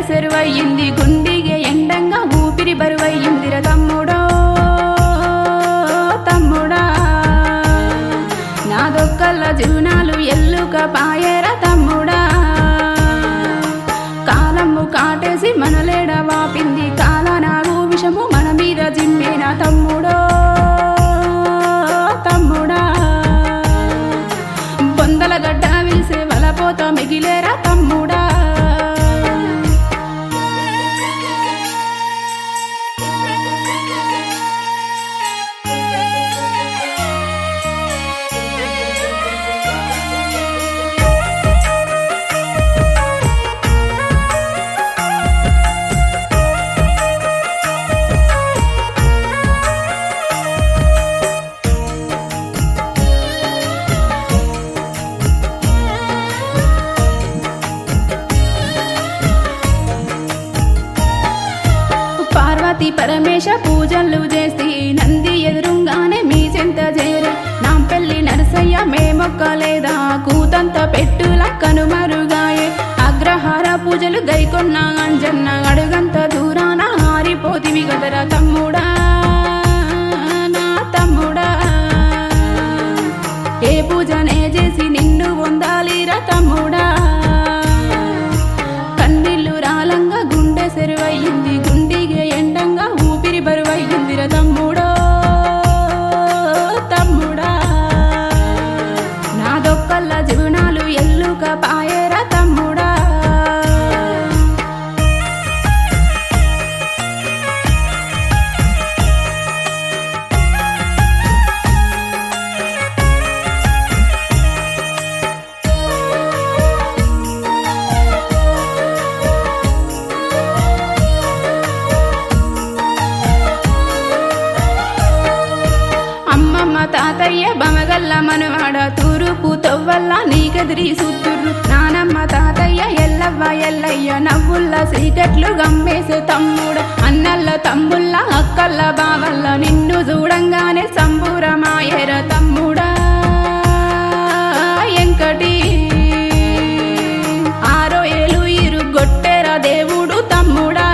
సెరువయ్యింది గుండిగే ఎండంగా ఊపిరి బరువయ్యిందిర తమ్ముడో తమ్ముడా నాదొక్కల్ల జీవనాలు ఎల్లుక పాయర తమ్ముడా కాలము కాటేసి మనలేడ వాపింది కాలనాగు విషము మన మీద జిమ్మేన తమ్ముడో తమ్ముడా బొందల గడ్డ విలిసే వలపోత మిగిలేరా తమ్ముడా పార్వతి పరమేశ పూజలు చేసి నంది ఎదురుగానే మీ చెంత చేరే నా పెళ్లి నరసయ్య మేమొక్కలేదా కూతంత పెట్టుల కనుమరుగాయే అగ్రహార పూజలు గైకొన్న అంజన్న అడుగంత దూరాన ఆరిపోతివి కదరా తమ్ముడా నా తమ్ముడా ఏ పూజనే చేసి నిన్ను పొందాలిరా తమ్ముడా కన్నీళ్ళు రాలంగా గుండె సెరువయ్యింది గుండిగే ఎండంగా ఊపిరి బరువయ్యిందిర తమ్ముడో తమ్ముడా నాదొక్కల్ల జీవనాలు ఎల్లుక పాయరా తమ్ముడా అమ్మమ్మ తాతయ్య బమగల్ల మనవాడ తూరుపు తొవ్వల్ల నీకెదిరి సుత్తుర్రు నానమ్మ తాతయ్య ఎల్లవ్వ ఎల్లయ్య నవ్వుల్ల సీకట్లు గమ్మేసే తమ్ముడు అన్నల్ల తమ్ముళ్ళ అక్కల్ల బావల్ల నిన్ను చూడంగానే సంబూరమాయర తమ్ముడా ఎంకటి ఆరో ఏలు ఇరు గొట్టెర దేవుడు తమ్ముడా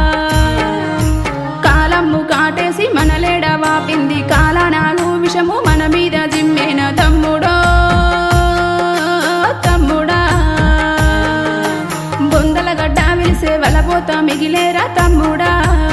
కాలము కాటేసి మనలేడ వాపింది కాలనాగు విషము మన మీద జిమ్మేన తమ్ముడో తమ్ముడా బొందల గడ్డ విలిసే వలపోత మిగిలేరా తమ్ముడా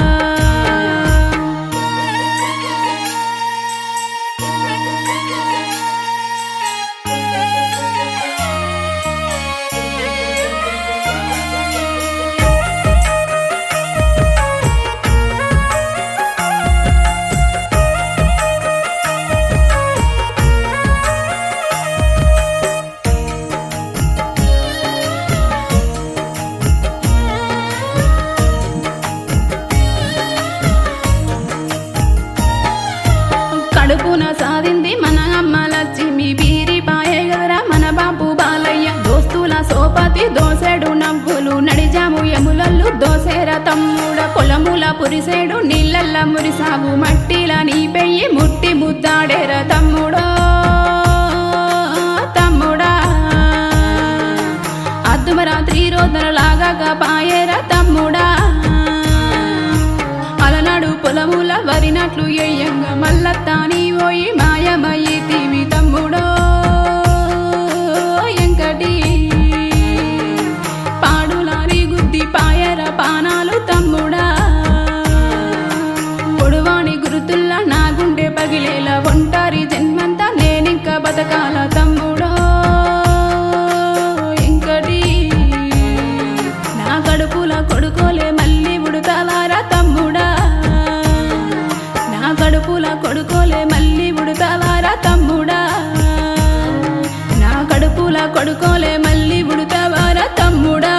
కడుపున సాధింది మన అమ్మ లక్ష్మి బీరి పాయగరా మన బాబు బాలయ్య దోస్తుల సోపతి దోసెడు నవ్వులు నడిజాము ఎములల్లు దోసేర తమ్ముడ పొలముల పురిసేడు నీళ్ళల్ల మురిసావు మట్టిల నీ పెయ్యి ముట్టి ముద్దాడేర తమ్ముడో తమ్ముడా అర్ధమరాత్రి రోజులలాగా పాయేర తమ్ముడా అలనాడు పొలముల వరినట్లు ఎయ్యంగా మల్లత్తాని పోయి మాయమయ్యి తీవి తమ్ముడో ఎంకటి పాడులారి గుద్ది పాయర పానాలు తమ్ముడా పొడువాణి గురుతుల్లా నా గుండె పగిలేలా ఒంటారి జన్మంతా నేనింక బతకాల తమ్ముడో ఎంకటి నా కడుపుల కొడుకోలే మళ్ళీ ఉడతావారా తమ్ముడా నా కడుపుల కొడుకోలే మళ్ళీ ఉడతావారా తమ్ముడా నా కడుపుల కొడుకోలే మళ్ళీ ఉడతావారా తమ్ముడా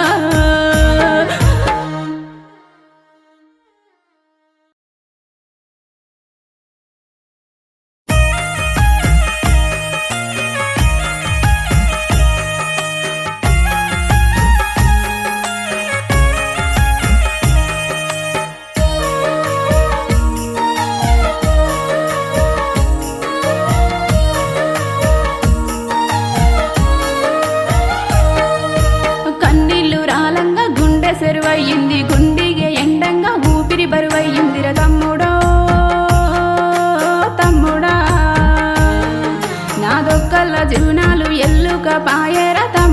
అయిందిర తమ్ముడో తమ్ముడా నా దొక్కల జీవనాలు ఎల్లుక పాయర